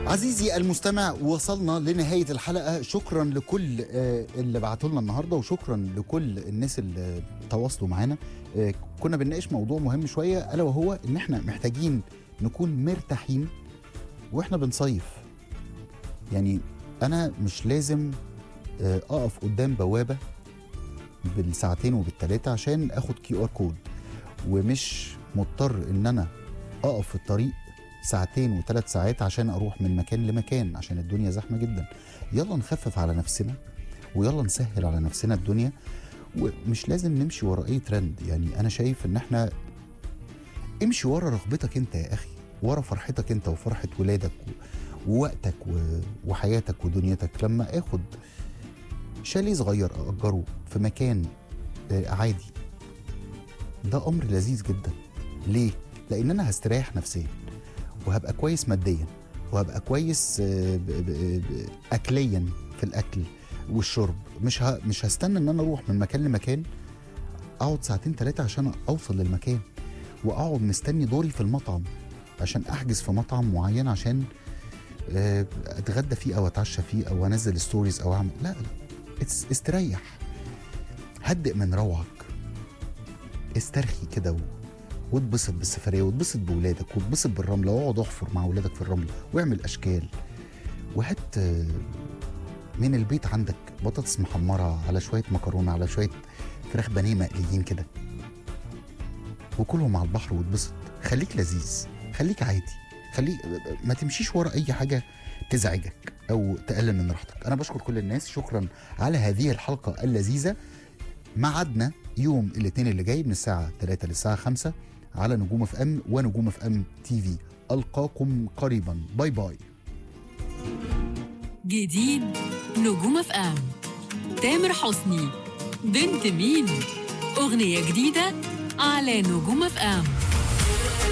عزيزي المستمع وصلنا لنهاية الحلقة شكرا لكل آه، اللي بعتوا لنا النهاردة وشكرا لكل الناس اللي تواصلوا معانا آه، كنا بنناقش موضوع مهم شوية ألا وهو إن إحنا محتاجين نكون مرتاحين وإحنا بنصيف يعني أنا مش لازم آه، أقف قدام بوابة بالساعتين وبالتلاتة عشان آخد كيو آر كود ومش مضطر إن أنا أقف في الطريق ساعتين وثلاث ساعات عشان اروح من مكان لمكان عشان الدنيا زحمه جدا يلا نخفف على نفسنا ويلا نسهل على نفسنا الدنيا ومش لازم نمشي ورا اي ترند يعني انا شايف ان احنا امشي ورا رغبتك انت يا اخي ورا فرحتك انت وفرحه ولادك و- ووقتك و- وحياتك ودنيتك لما اخد شاليه صغير اجره في مكان آه، عادي ده امر لذيذ جدا ليه لان انا هستريح نفسيا وهبقى كويس ماديا وهبقى كويس آه، ب- ب- ب- اكليا في الاكل والشرب مش ه... مش هستنى ان انا اروح من مكان لمكان اقعد ساعتين ثلاثه عشان اوصل للمكان واقعد مستني دوري في المطعم عشان احجز في مطعم معين عشان آه، اتغدى فيه او اتعشى فيه او انزل ستوريز او اعمل لا لا اس- استريح هدئ من روعك استرخي كده و... واتبسط بالسفريه واتبسط بولادك واتبسط بالرمله واقعد احفر مع ولادك في الرمله واعمل اشكال وهات آه، من البيت عندك بطاطس محمره على شويه مكرونه على شويه فراخ بانيه مقليين كده وكلهم على البحر واتبسط خليك لذيذ خليك عادي خليك ما تمشيش ورا اي حاجه تزعجك او تقلل من راحتك انا بشكر كل الناس شكرا على هذه الحلقه اللذيذه ميعادنا يوم الاثنين اللي جاي من الساعه 3 للساعه 5 على نجوم اف ام ونجوم اف ام تي في القاكم قريبا باي باي جديد نجوم اف ام تامر حسني بنت مين اغنيه جديده على نجوم اف ام